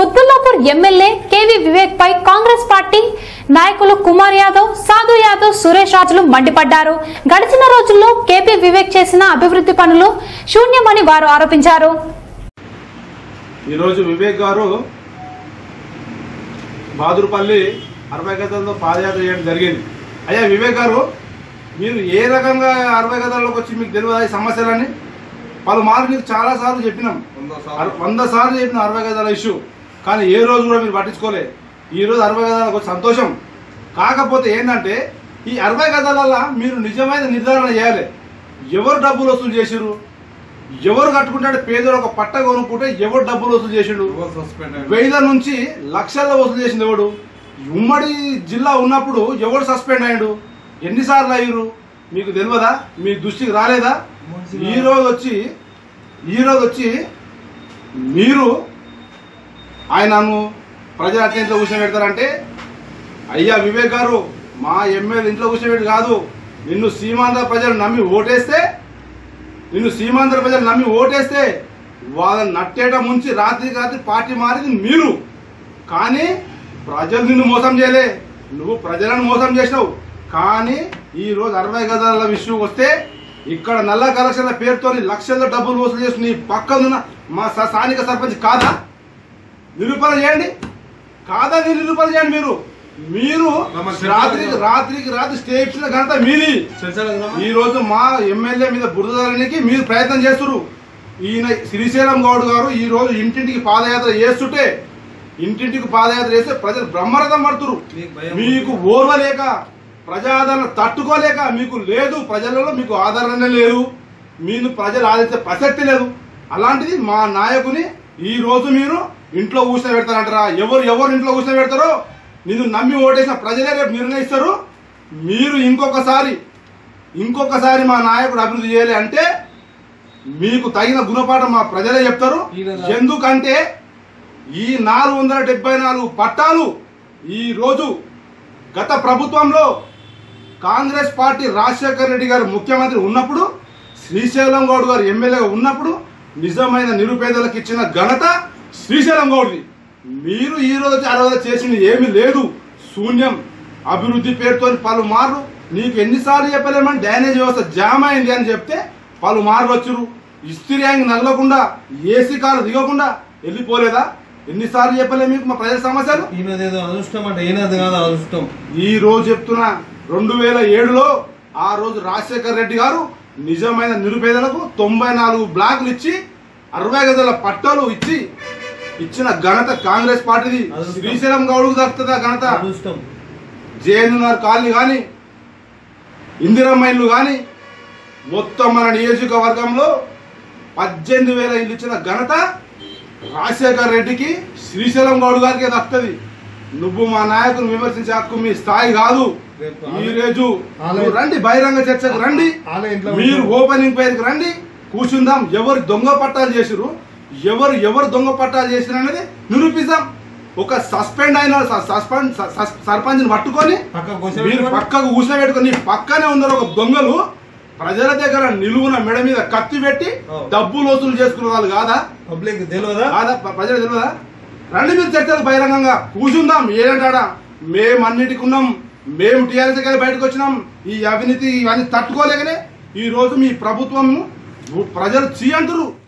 Quthbullapur MLA KV Vivek పై Congress party నాయకులు కుమార్ యాదవ్ సాధు యాదవ్ సురేష్ రాజులు మండిపడ్డారు గడిచిన రోజుల్లో కేపీ వివేక్ చేసిన అభివృద్ధి పనులు శూన్యమని వారు ఆరోపించారు ఈరోజు వివేక్ గారు బాదురుపల్లి అరవై గతంలో పాదయాత్ర చేయడం జరిగింది అయ్యా వివేక్ గారు మీరు ఏ రకంగా అరవై గతాల్లోకి వచ్చి మీకు తెలియదు ఈ సమస్యలని పలుమార్లు మీకు చాలా సార్లు చెప్పినాం అర- వంద సార్లు చెప్పిన అరవై గదాల ఇష్యూ కానీ ఏ రోజు కూడా మీరు పట్టించుకోలే ఈ రోజు అరవై గదాలకు వచ్చి సంతోషం కాకపోతే ఏంటంటే ఈ అరవై గదాల మీరు నిజమైన నిర్ధారణ చేయాలి ఎవరు డబ్బులు వసూలు చేసిరు ఎవరు కట్టుకుంటాడు పేదోడు ఒక పట్ట కొనుక్కుంటే ఎవరు డబ్బులు వసూలు చేసిండు వేల నుంచి లక్షల్లో వసూలు చేసింది ఎవడు ఉమ్మడి జిల్లా ఉన్నప్పుడు ఎవడు సస్పెండ్ అయ్యాడు ఎన్నిసార్లు అయ్యారు మీకు తెలియదా మీ దృష్టికి రాలేదా ఈ రోజు వచ్చి ఈ రోజు వచ్చి మీరు ఆయనను ప్రజల అత్యంత కూర్చోబెడతారంటే అయ్యా వివేక్ గారు మా ఎమ్మెల్యే ఇంట్లో కూర్చోబెట్టి కాదు నిన్ను సీమాంధ్ర ప్రజలు నమ్మి ఓటేస్తే నిన్ను సీమాంధ్ర ప్రజలు నమ్మి ఓటేస్తే వాళ్ళని నట్టేట ముంచి రాత్రికి రాత్రి పార్టీ మారింది మీరు కానీ ప్రజలు నిన్ను మోసం చేయలే నువ్వు ప్రజలను మోసం చేసినావు కానీ ఈ రోజు అరవై గదాల విషయం వస్తే ఇక్కడ నల్ల కలెక్షన్ల పేరుతో లక్షల డబ్బులు వసూలు చేసి నీ పక్కనున్న మా స- స్థానిక సర్పంచ్ కాదా నిరూపణ చేయండి కాదా మీరు నిరూపణ చేయండి మీరు మీరు రాత్రికి రాత్రికి రాత్రి స్టే ఇచ్చిన ఘనత మీది ఈ రోజు మా ఎమ్మెల్యే మీద బురదలనికి మీరు ప్రయత్నం చేస్తున్నారు ఈయన శ్రీశైలం గౌడ్ గారు ఈ రోజు ఇంటింటికి పాదయాత్ర చేస్తుంటే ఇంటింటికి పాదయాత్ర చేస్తే ప్రజలు బ్రహ్మరథం పడుతురు మీకు ఓర్వలేక ప్రజాదరణ తట్టుకోలేక మీకు లేదు ప్రజలలో మీకు ఆదరణ లేదు మీరు ప్రజలు ఆదరించే ప్రసక్తి లేదు అలాంటిది మా నాయకుని ఈ రోజు మీరు ఇంట్లో కూర్చొని పెడతారంటారా ఎవరు ఎవరు ఇంట్లో కూర్చొని పెడతారో నిన్ను నమ్మి ఓటేసిన ప్రజలే రేపు నిర్ణయిస్తారు మీరు ఇంకొకసారి ఇంకొకసారి మా నాయకుడు అభివృద్ధి చేయాలి అంటే మీకు తగిన గుణపాఠం మా ప్రజలే చెప్తారు ఎందుకంటే ఈ నాలుగు వందల డెబ్బై నాలుగు పట్టాలు ఈ రోజు గత ప్రభుత్వంలో కాంగ్రెస్ పార్టీ రాజశేఖర్ రెడ్డి గారు ముఖ్యమంత్రి ఉన్నప్పుడు శ్రీశైలం గౌడ్ గారు ఎమ్మెల్యేగా ఉన్నప్పుడు నిజమైన నిరుపేదలకు ఇచ్చిన ఘనత శ్రీశైలం గౌడ్ది మీరు ఈ రోజు ఆ రోజు చేసింది ఏమీ లేదు శూన్యం అభివృద్ధి పేరుతో పలుమార్లు నీకు ఎన్నిసార్లు చెప్పలేమని డ్రైనేజ్ వ్యవస్థ జామ్ అయింది అని చెప్తే పలుమార్లు వచ్చురు ఇస్త్రీ యాంగ్ నగలకుండా ఏసీ కారు దిగకుండా వెళ్ళిపోలేదా ఎన్నిసార్లు చెప్పలే మీకు మా ప్రజల సమస్యలు ఈయనదేదో అదృష్టం అంటే ఈయనది కాదు అదృష్టం ఈ రోజు చెప్తున్నా రెండు వేల ఏడులో ఆ రోజు రాజశేఖర్ రెడ్డి గారు నిజమైన నిరుపేదలకు తొంభై నాలుగు బ్లాకులు ఇచ్చి అరవై గదుల పట్టాలు ఇచ్చి ఇచ్చిన ఘనత కాంగ్రెస్ పార్టీది అదృష్టం. శ్రీశైలం గౌడ్కు దక్కుతుందా ఘనత అదృష్టం జేఎన్ఆర్ కాలనీ కానీ ఇందిరమ్మ ఇల్లు కానీ మొత్తం మన నియోజకవర్గంలో పద్దెనిమిది వేల ఇల్లు ఇచ్చిన ఘనత రాజశేఖర్ రెడ్డికి శ్రీశైలం గౌడ్ గారికి దక్కుతుంది నువ్వు మా నాయకుని విమర్శించే హక్కు మీ స్థాయి కాదు రేపు ఈ రోజు ఆలయ- నువ్వు రండి బహిరంగ చర్చకు రండి ఆలయ ఇంట్లో మీరు ఉంటాం. ఓపెనింగ్ పేరుకి రండి కూర్చుందాం ఎవరు దొంగ పట్టాలు చేసిరు ఎవరు ఎవరు దొంగ పట్టాలు చేసిరు అనేది నిరూపిద్దాం ఒక సస్పెండ్ అయిన స- సస్పెండ్ స- స- సర్పంచ్ని పట్టుకొని పక్కకు మీరు కూర్చోబెట్టుకొని పక్కకు కూర్చోబెట్టుకొని నీ పక్కనే ఉన్నారు ఒక దొంగలు ప్రజల దగ్గర నిలువున మెడ మీద కత్తి పెట్టి ఓ. డబ్బులు వసూలు చేసుకునే వాళ్ళు కాదా పబ్లిక్ తెలియదా కాదా ప్ర- ప్రజలు తెలియదా రండి మీరు చర్చలు బహిరంగంగా కూర్చుందాం ఏదంటాడా మేము అన్నిటికి ఉన్నాం మేము టీఆర్ఎస్ గారి బయటకు వచ్చినాం ఈ అవినీతి ఇవన్నీ తట్టుకోలేకనే ఈ రోజు మీ ప్రభుత్వం ప్రజలు చీ అంటారు